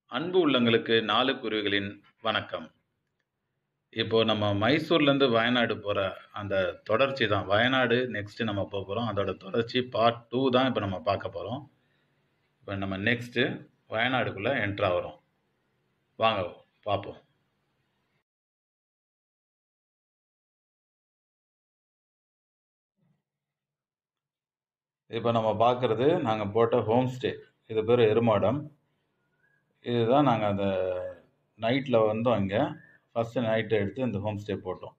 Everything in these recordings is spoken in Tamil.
அன்பு உள்ளங்களுக்கு நாலு குருவிகளின் வணக்கம் இப்போ நம்ம மைசூர்லேருந்து வயநாடு போகிற அந்த தொடர்ச்சி தான் வயநாடு நெக்ஸ்ட்டு நம்ம போக போகிறோம் அதோட தொடர்ச்சி பார்ட் டூ தான் இப்போ நம்ம பார்க்க போகிறோம் இப்போ நம்ம நெக்ஸ்ட்டு வயநாடுக்குள்ளே என்ட்ரு ஆகிறோம் வாங்க பார்ப்போம் இப்போ நம்ம பார்க்குறது நாங்கள் போட்ட ஹோம் ஸ்டே இது பேர் எருமாடம் இதுதான் நாங்கள் அந்த நைட்டில் வந்தோம் இங்கே ஃபஸ்ட்டு நைட்டு எடுத்து இந்த ஹோம் ஸ்டே போட்டோம்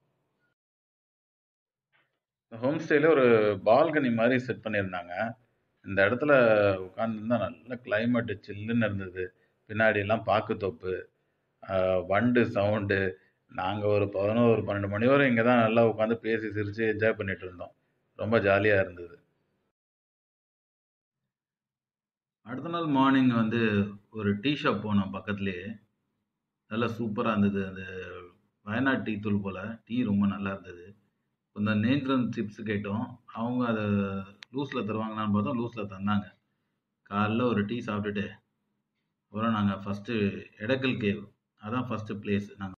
இந்த ஹோம் ஸ்டேல ஒரு பால்கனி மாதிரி செட் பண்ணியிருந்தாங்க இந்த இடத்துல உட்காந்துருந்தா நல்ல கிளைமேட்டு சில்லுன்னு இருந்தது பின்னாடி எல்லாம் பாக்குத்தோப்பு ஆஹ் வண்டு சவுண்டு நாங்கள் ஒரு பதினோரு பன்னெண்டு மணி வரை இங்கே தான் நல்லா உட்காந்து பேசி சிரித்து என்ஜாய் பண்ணிட்டு இருந்தோம் ரொம்ப ஜாலியாக இருந்தது அடுத்த நாள் மார்னிங் வந்து ஒரு டீ ஷாப் போனோம் பக்கத்துலேயே நல்லா சூப்பராக இருந்தது அந்த வயநாடு டீ தூள் போல் டீ ரொம்ப நல்லா இருந்தது இந்த நேந்திரன் சிப்ஸ் கேட்டோம் அவங்க அதை லூஸில் தருவாங்களான்னு பார்த்தோம் லூஸில் தந்தாங்க காலைல ஒரு டீ சாப்பிட்டுட்டு அப்புறம் நாங்கள் ஃபஸ்ட்டு எடக்கல் கேவ் அதான் ஃபஸ்ட்டு பிளேஸ் நாங்கள்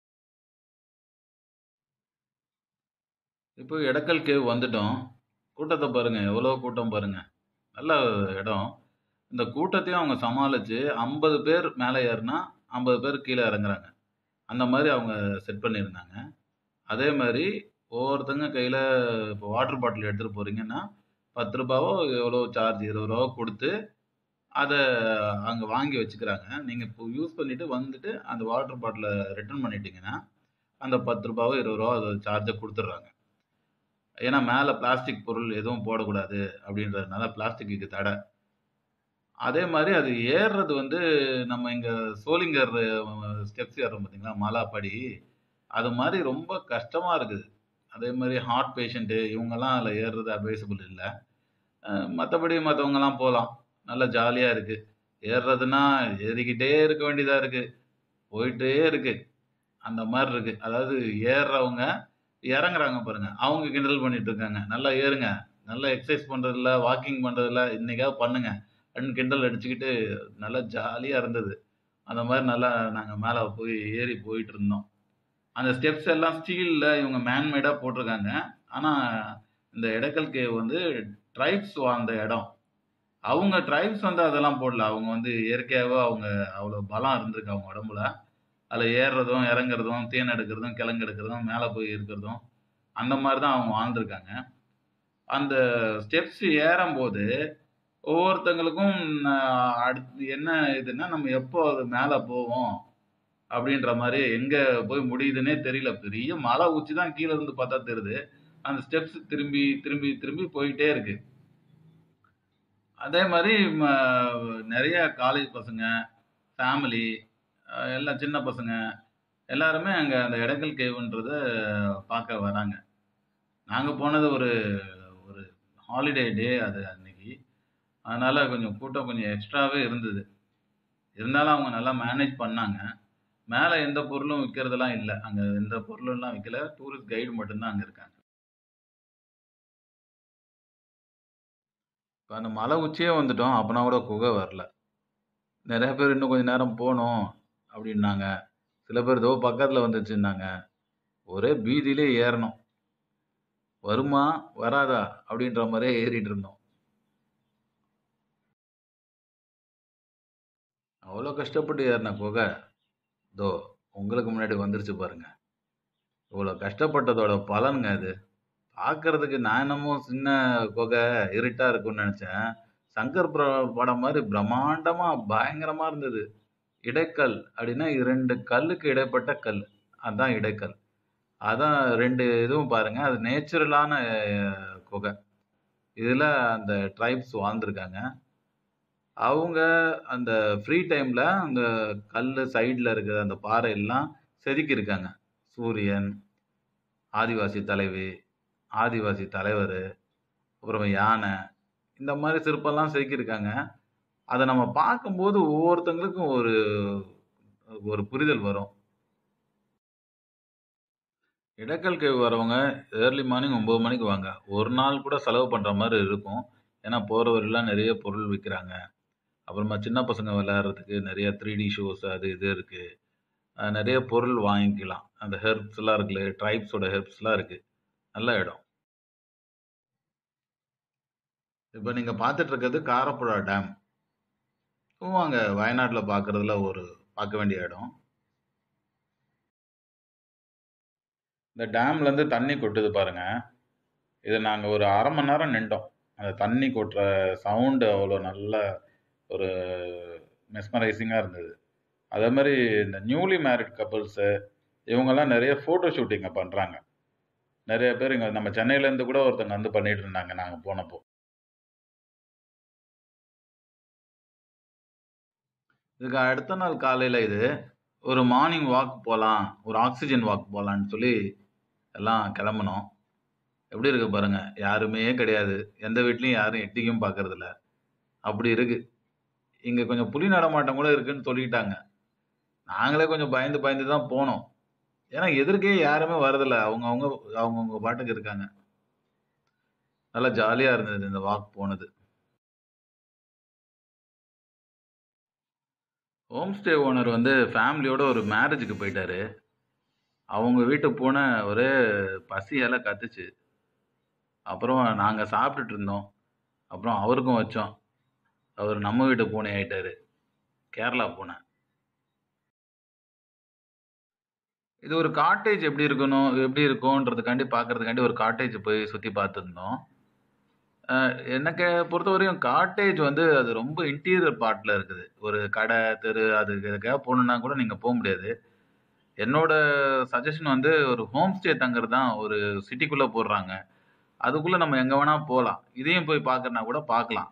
இப்போ எடக்கல் கேவ் வந்துட்டோம் கூட்டத்தை பாருங்கள் எவ்வளோ கூட்டம் பாருங்கள் நல்ல இடம் இந்த கூட்டத்தையும் அவங்க சமாளித்து ஐம்பது பேர் மேலே ஏறினா ஐம்பது பேர் கீழே இறங்குறாங்க அந்த மாதிரி அவங்க செட் பண்ணியிருந்தாங்க அதே மாதிரி ஒவ்வொருத்தங்க கையில் இப்போ வாட்டர் பாட்டில் எடுத்துகிட்டு போகிறீங்கன்னா பத்து ரூபாவோ எவ்வளோ சார்ஜ் இருபது ரூபாவோ கொடுத்து அதை அங்கே வாங்கி வச்சுக்கிறாங்க நீங்கள் இப்போ யூஸ் பண்ணிவிட்டு வந்துட்டு அந்த வாட்டர் பாட்டிலை ரிட்டர்ன் பண்ணிட்டீங்கன்னா அந்த பத்து ரூபாவோ இருபது ரூபா அது சார்ஜை கொடுத்துட்றாங்க ஏன்னா மேலே பிளாஸ்டிக் பொருள் எதுவும் போடக்கூடாது அப்படின்றதுனால பிளாஸ்டிக்கு தடை அதே மாதிரி அது ஏறுறது வந்து நம்ம இங்கே சோளிங்கர் ஸ்டெப்ஸ் ஏறுறோம் பார்த்தீங்களா மலாப்படி அது மாதிரி ரொம்ப கஷ்டமாக இருக்குது அதே மாதிரி ஹார்ட் பேஷண்ட்டு இவங்கெல்லாம் அதில் ஏறுறது அட்வைசபிள் இல்லை மற்றபடி மற்றவங்கலாம் போகலாம் நல்லா ஜாலியாக இருக்குது ஏறுறதுன்னா ஏறிக்கிட்டே இருக்க வேண்டியதாக இருக்குது போயிட்டே இருக்குது அந்த மாதிரி இருக்குது அதாவது ஏறுறவங்க இறங்குறாங்க பாருங்கள் அவங்க கிண்டல் பண்ணிட்டு இருக்காங்க நல்லா ஏறுங்க நல்லா எக்ஸசைஸ் பண்ணுறதில்ல வாக்கிங் பண்ணுறதில்ல இன்றைக்காவது பண்ணுங்கள் அப்படின்னு கிண்டல் அடிச்சுக்கிட்டு நல்லா ஜாலியாக இருந்தது அந்த மாதிரி நல்லா நாங்கள் மேலே போய் ஏறி போயிட்டு இருந்தோம் அந்த ஸ்டெப்ஸ் எல்லாம் ஸ்டீலில் இவங்க மேன்மேடாக போட்டிருக்காங்க ஆனால் இந்த எடக்கல் கேவ் வந்து ட்ரைப்ஸ் வாழ்ந்த இடம் அவங்க ட்ரைப்ஸ் வந்து அதெல்லாம் போடல அவங்க வந்து இயற்கையாகவே அவங்க அவ்வளோ பலம் இருந்திருக்கு அவங்க உடம்புல அதில் ஏறுறதும் இறங்குறதும் தேன் எடுக்கிறதும் கிழங்கு எடுக்கிறதும் மேலே போய் இருக்கிறதும் அந்த மாதிரி தான் அவங்க வாழ்ந்துருக்காங்க அந்த ஸ்டெப்ஸ் ஏறும்போது ஒவ்வொருத்தங்களுக்கும் அடுத்து என்ன இதுன்னா நம்ம எப்போ அது மேலே போவோம் அப்படின்ற மாதிரி எங்கே போய் முடியுதுன்னே தெரியல பெரிய மலை உச்சி தான் கீழே இருந்து பார்த்தா தெரியுது அந்த ஸ்டெப்ஸ் திரும்பி திரும்பி திரும்பி போயிட்டே இருக்கு அதே மாதிரி நிறைய காலேஜ் பசங்க ஃபேமிலி எல்லாம் சின்ன பசங்க எல்லாருமே அங்கே அந்த இடக்கல் கேவுன்றத பார்க்க வராங்க நாங்கள் போனது ஒரு ஒரு ஹாலிடே டே அது அன்னைக்கு அதனால் கொஞ்சம் கூட்டம் கொஞ்சம் எக்ஸ்ட்ராவே இருந்தது இருந்தாலும் அவங்க நல்லா மேனேஜ் பண்ணாங்க மேலே எந்த பொருளும் விற்கிறதெல்லாம் இல்லை அங்கே எந்த பொருளும்லாம் விற்கல டூரிஸ்ட் கைடு மட்டும்தான் அங்கே இருக்காங்க இப்போ அந்த மலை உச்சியே வந்துட்டோம் அப்போனா கூட குகை வரல நிறைய பேர் இன்னும் கொஞ்சம் நேரம் போகணும் அப்படின்னாங்க சில பேர் இதோ பக்கத்தில் வந்துச்சுன்னாங்க ஒரே பீதியிலே ஏறணும் வருமா வராதா அப்படின்ற மாதிரியே ஏறிட்டு இருந்தோம் அவ்வளோ கஷ்டப்பட்டு ஏறின குகை தோ உங்களுக்கு முன்னாடி வந்துருச்சு பாருங்க இவ்வளோ கஷ்டப்பட்டதோட பலனுங்க அது பார்க்கறதுக்கு நான் என்னமோ சின்ன குகை இருட்டாக இருக்கும்னு நினச்சேன் சங்கர் படம் மாதிரி பிரம்மாண்டமாக பயங்கரமாக இருந்தது இடைக்கல் அப்படின்னா ரெண்டு கல்லுக்கு இடைப்பட்ட கல் அதுதான் இடைக்கல் அதான் ரெண்டு இதுவும் பாருங்கள் அது நேச்சுரலான குகை இதில் அந்த ட்ரைப்ஸ் வாழ்ந்துருக்காங்க அவங்க அந்த ஃப்ரீ டைமில் அந்த கல் சைடில் இருக்கிற அந்த பாறை எல்லாம் செதுக்கியிருக்காங்க சூரியன் ஆதிவாசி தலைவி ஆதிவாசி தலைவர் அப்புறம் யானை இந்த மாதிரி சிற்பம்லாம் செதுக்கியிருக்காங்க அதை நம்ம பார்க்கும்போது ஒவ்வொருத்தங்களுக்கும் ஒரு ஒரு புரிதல் வரும் இடக்கல் கேவ் வரவங்க ஏர்லி மார்னிங் ஒம்பது மணிக்கு வாங்க ஒரு நாள் கூட செலவு பண்ணுற மாதிரி இருக்கும் ஏன்னா போகிற வரையெல்லாம் நிறைய பொருள் விற்கிறாங்க அப்புறமா சின்ன பசங்க விளையாடுறதுக்கு நெறைய 3டி ஷோஸ் அது இது இருக்கு. அ நெறைய பொருள் வாங்கிக்கலாம். அந்த ஹெர்ப்ஸ்லாம் இருக்குல்ல, ட்ரைப்ஸோட ஹெர்ப்ஸ்லாம் இருக்கு. நல்ல இடம். இப்ப நீங்க பார்த்துட்டு இருக்கிறது காரப்புழா டேம். இதுவும் அங்க வயநாட்ல பார்க்கறதுல ஒரு பார்க்க வேண்டிய இடம். இந்த டேம்லேருந்து தண்ணி கொட்டுது பாருங்க. இது நாங்க ஒரு 1/2 மணி நேரம் நின்டோம். அந்த தண்ணி கொட்டுற சவுண்ட் அவ்வளோ நல்ல ஒரு மெஸ்மரைசிங்கா இருந்தது. அதே மாரி இந்த நியூலி மேரிட் கப்பிள்ஸு இவங்கலாம் நெறைய ஃபோட்டோ ஷூட் இங்க பண்றாங்க. நெறைய பேர் இங்க நம்ம சென்னையிலேருந்து கூட ஒருத்தவங்க வந்து பண்ணிட்டு இருந்தாங்க நாங்க போனப்போ. இதுக்கு அடுத்த நாள் காலையில இது ஒரு மார்னிங் வாக் போலாம். ஒரு ஆக்ஸிஜன் வாக் போலான்னு சொல்லி எல்லாம் கெளம்புனோம். எப்படி இருக்கு பாருங்க. யாருமே கிடையாது. எந்த வீட்லயும் யாரும் எட்டியும் பார்க்கறதில்ல. அப்படி இருக்கு. இங்க கொஞ்சம் புலி நடமாட்டம் கூட இருக்குன்னு சொல்லிட்டாங்க. நாங்களே கொஞ்சம் பயந்து பயந்து தான் போனோம். ஏன்னா எதிர்க்கயே யாருமே வரதில்ல. அவங்கவங்க அவங்கவங்க பாட்டுக்கு இருக்காங்க. நல்லா ஜாலியா இருந்தது இந்த வாக் போனது. ஹோம் ஸ்டே ஓனர் வந்து ஃபேமிலியோட ஒரு மேரேஜுக்கு போயிட்டாரு. அவங்க வீட்டு பூனை ஒரே பசியால கத்துச்சு. அப்புறம் நாங்க சாப்பிட்டுட்டு இருந்தோம். அப்புறம் அவருக்கும் வச்சோம். அவரு நம்ம வீட்டு பூனை ஆயிட்டாரு. கேரளா பூனை. இது ஒரு காட்டேஜ் எப்படி இருக்கணும் எப்படி இருக்கும்ன்றதுக்காண்டி பார்க்கறதுக்காண்டி ஒரு காட்டேஜ் போய் சுத்தி பார்த்துருந்தோம். அ எனக்கு பொறுத்தவரையும் காட்டேஜ் வந்து அது ரொம்ப இன்டீரியர் பார்ட்ல இருக்குது. ஒரு கடை, தெரு அது எதுக்காக போணும்னா கூட நீங்க போ முடியாது. என்னோட சஜஷன் வந்து ஒரு ஹோம் ஸ்டே தங்குறது தான் ஒரு சிட்டிக்குள்ள போடுறாங்க. அதுக்குள்ள நம்ம எங்க வேணா போலாம். இதையும் போய் பார்க்கறனா கூட பார்க்கலாம்.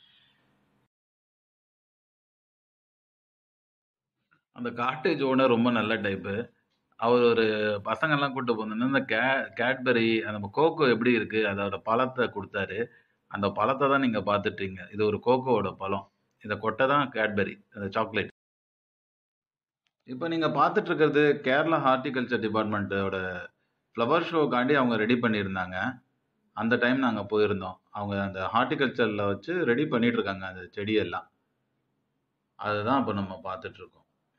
அந்த காட்டேஜ் ஓனர் ரொம்ப நல்ல டைப்பு. அவரு ஒரு பசங்கலாம் கூட்டு போனோனே இந்த கே கேட்பரி அந்த கோகோ எப்படி இருக்கு? அதோட பழத்த குடுத்தாரு. அந்த பழத்த தான் நீங்க பார்த்துட்டீங்க. இது ஒரு கோகோவோட பழம். இத கொட்டை தான் கேட்பரி. அந்த சாக்லேட். இப்ப நீங்க பார்த்துட்டு இருக்கிறது கேரளா ஹார்ட்டிகல்ச்சர் டிபார்ட்மெண்ட்டோட ஃப்ளவர் ஷோக்காண்டி அவங்க ரெடி பண்ணியிருந்தாங்க. அந்த டைம் நாங்க போயிருந்தோம். அவங்க அந்த ஹார்ட்டிகல்ச்சர்ல வச்சு ரெடி பண்ணிட்டு இருக்காங்க அந்த செடியெல்லாம். அதுதான் இப்ப நம்ம பார்த்துட்டு இருக்கோம்.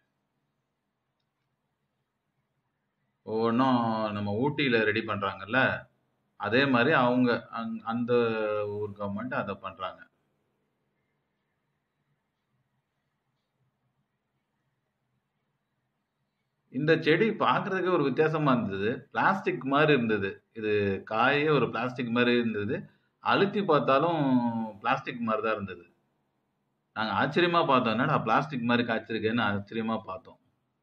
ஒவ்வொன்னும் நம்ம ஊட்டியில ரெடி பண்றாங்கல்ல, அதே மாரி அவங்க அங் அந்த ஊர் கவர்மெண்ட் அத பண்றாங்க. இந்த செடி பார்க்கறதுக்கே ஒரு வித்தியாசமா இருந்தது. பிளாஸ்டிக் மாரி இருந்தது. இது காயே ஒரு பிளாஸ்டிக் மாரி இருந்தது. அழுத்தி பார்த்தாலும் பிளாஸ்டிக் மாரி தான் இருந்தது. நாங்க ஆச்சரியமா பார்த்தோம். என்னடா பிளாஸ்டிக் மாரி காய்ச்சிருக்கேன்னு ஆச்சரியமா பார்த்தோம்.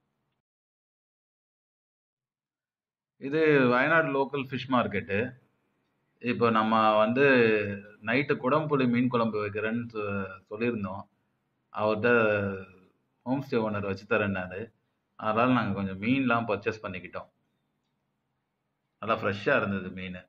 இது வயநாடு லோக்கல் ஃபிஷ் மார்க்கெட்டு. இப்ப நம்ம வந்து நைட்டு குடம்புளி மீன் குழம்பு வைக்கிறேன்னு சொ சொல்லியிருந்தோம். அவர்ட்ட ஹோம் ஸ்டே ஓனர் வச்சு தரேன்னாரு. அதனால நாங்க கொஞ்சம் மீன்லாம் பர்ச்சேஸ் பண்ணிக்கிட்டோம். நல்லா ஃப்ரெஷ்ஷா இருந்தது மீனு.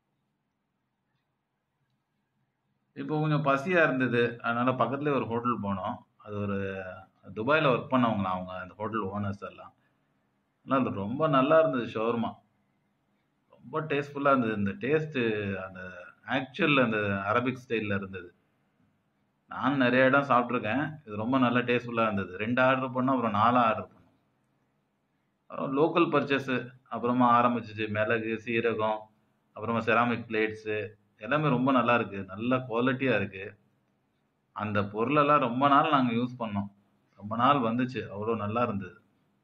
இப்போ கொஞ்சம் பசியா இருந்தது. அதனால பக்கத்திலேயே ஒரு ஹோட்டல் போனோம். அது ஒரு துபாய்ல ஒர்க் பண்ணவங்களாம் அவங்க அந்த ஹோட்டல் ஓனர்ஸ் எல்லாம். ஆனா அது ரொம்ப நல்லா இருந்தது ஷவர்மா. ரொம்ப டேஸ்ட்ஃபுல்லா இருந்தது. இந்த டேஸ்ட்டு அந்த ஆக்சுவல் அந்த அரபிக் ஸ்டைல்ல இருந்தது. நானும் நெறைய இடம் சாப்பிட்டுருக்கேன். இது ரொம்ப நல்லா டேஸ்ட்ஃபுல்லா இருந்தது. 2 ஆர்டர் பண்ணோம். அப்புறம் 4ஆ ஆர்டர் பண்ணோம். அப்புறம் லோக்கல் பர்ச்சேஸு அப்புறமா ஆரம்பிச்சுச்சு. மிளகு, சீரகம், அப்புறமா செராமிக் பிளேட்ஸு எல்லாமே ரொம்ப நல்லா இருக்கு. நல்ல குவாலிட்டியா இருக்கு. அந்த பொருளெல்லாம் ரொம்ப நாள் நாங்க யூஸ் பண்ணோம். ரொம்ப நாள் வந்துச்சு. அவ்வளோ நல்லா இருந்தது.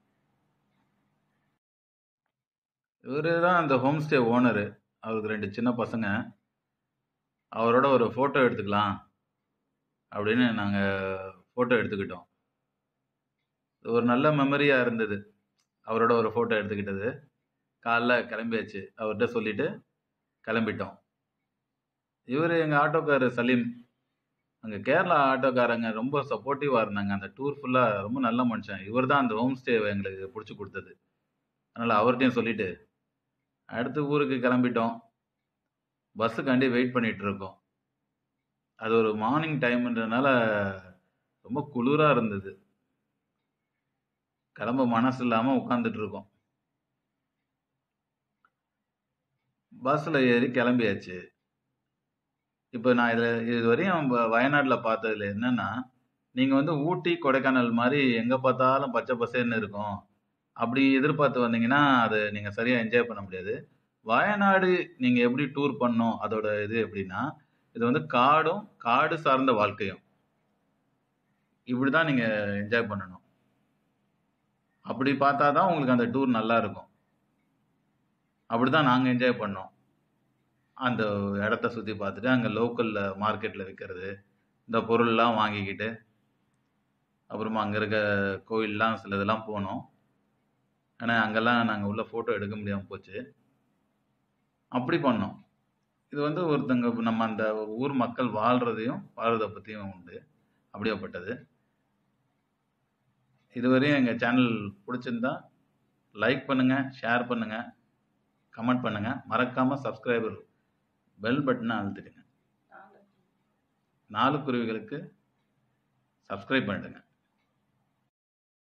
இவரு தான் அந்த ஹோம் ஸ்டே ஓனரு. அவருக்கு 2 சின்ன பசங்க. அவரோட ஒரு ஃபோட்டோ எடுத்துக்கலாம். அப்படின்னு நாங்க ஃபோட்டோ எடுத்துக்கிட்டோம். ஒரு நல்ல மெமரியா இருந்தது. அவரோட ஒரு ஃபோட்டோ எடுத்துக்கிட்டது. காலைல கிளம்பியாச்சு. அவர்ட்ட சொல்லிட்டு கிளம்பிட்டோம். இவரு எங்க ஆட்டோக்காரர் சலீம். அங்க கேரளா ஆட்டோக்காரங்க ரொம்ப சப்போர்ட்டிவா இருந்தாங்க. அந்த டூர் ஃபுல்லா ரொம்ப நல்ல மனுஷன். இவர் தான் அந்த ஹோம் ஸ்டேவ எங்களுக்கு புடிச்சு குடுத்தது. அதனால அவர்ட்டயும் சொல்லிட்டு, அடுத்து ஊருக்கு கிளம்பிட்டோம். பஸ்ஸுக்காண்டி வெயிட் பண்ணிட்டு இருக்கோம். அது ஒரு மார்னிங் டைம்ன்றதுனால ரொம்ப குளிரா இருந்தது. கிளம்ப மனசு இல்லாம உட்கார்ந்துட்டு இருக்கோம். பஸ்ல ஏறி கிளம்பியாச்சு. இப்ப நான் இதுல இதுவரையும் வ வயநாடுல பார்த்ததுல என்னன்னா, நீங்க வந்து ஊட்டி, கொடைக்கானல் மாரி எங்க பார்த்தாலும் பச்சை பசேல்னு இருக்கும். அப்படி எதிர்பார்த்து வந்தீங்கன்னா, அத நீங்க சரியா என்ஜாய் பண்ண முடியாது. வயநாடு நீங்க எப்படி டூர் பண்ணணும், அதோட இது எப்படின்னா, இது வந்து காடும், காடு சார்ந்த வாழ்க்கையும். இப்படிதான் நீங்க என்ஜாய் பண்ணணும். அப்படி பார்த்தா தான் உங்களுக்கு அந்த டூர் நல்லா இருக்கும். அப்படிதான் நாங்க என்ஜாய் பண்ணோம். அந்த இடத்த சுத்தி பார்த்துட்டு, அங்க லோக்கல்ல மார்க்கெட்ல விக்கிறது, இந்த பொருள்லாம் வாங்கிக்கிட்டு, அப்புறமா அங்க இருக்க கோயில்லாம் சிலதெல்லாம் போனோம். ஆனா, அங்கலாம் நாங்க உள்ள ஃபோட்டோ எடுக்க முடியாம போச்சு. அப்படி பண்ணோம். இது வந்து ஒருத்தங்க நம்ம அந்த ஊர் மக்கள் வாழ்றதையும், வாழ்றத பத்தியும் உண்டு. அப்படியாப்பட்டது. இதுவரையும் எங்க சேனல் புடிச்சிருந்தா, லைக் பண்ணுங்க, ஷேர் பண்ணுங்க, கமெண்ட் பண்ணுங்க. மறக்காம சப்ஸ்கிரைபர் பெல் பட்டன அழுத்திடுங்க. 4 குருவிகளுக்கு சப்ஸ்கிரைப் பண்ணிடுங்க.